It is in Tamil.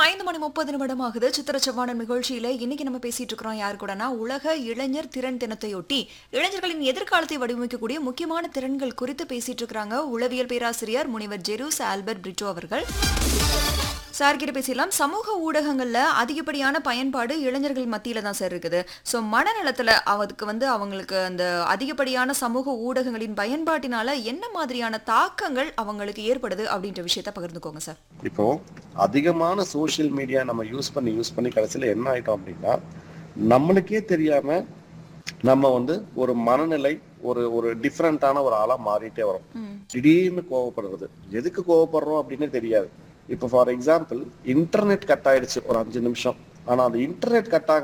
ஐந்து மணி முப்பது நிமிடம் ஆகுது சித்திர செவ்வாணன் நிகழ்ச்சியில இன்னைக்கு நம்ம பேசிட்டு இருக்கிறோம் யார் கூடனா உலக இளைஞர் திறன் தினத்தையொட்டி இளைஞர்களின் எதிர்காலத்தை வடிவமைக்கக்கூடிய முக்கியமான திறன்கள் குறித்து பேசிட்டு இருக்கிறாங்க உளவியல் பேராசிரியர் முனிவர் ஜெரூஸ் ஆல்பர்ட் பிரிட்டோ அவர்கள் சார் கிட்ட பேசிடலாம் சமூக ஊடகங்கள்ல அதிகப்படியான பயன்பாடு இளைஞர்கள் மத்தியில தான் சார் இருக்குது ஸோ மனநலத்துல அதுக்கு வந்து அவங்களுக்கு அந்த அதிகப்படியான சமூக ஊடகங்களின் பயன்பாட்டினால என்ன மாதிரியான தாக்கங்கள் அவங்களுக்கு ஏற்படுது அப்படின்ற விஷயத்த பகிர்ந்துக்கோங்க சார் இப்போ அதிகமான சோஷியல் மீடியா நம்ம யூஸ் பண்ணி யூஸ் பண்ணி கடைசியில என்ன ஆயிட்டோம் அப்படின்னா நம்மளுக்கே தெரியாம நம்ம வந்து ஒரு மனநிலை ஒரு ஒரு டிஃப்ரெண்டான ஒரு ஆளா மாறிட்டே வரோம் திடீர்னு கோவப்படுறது எதுக்கு கோவப்படுறோம் அப்படின்னு தெரியாது இப்போ ஃபார் எக்ஸாம்பிள் இன்டர்நெட் கட் ஆயிடுச்சு ஒரு அஞ்சு நிமிஷம் ஆனா அந்த இன்டர்நெட் கட்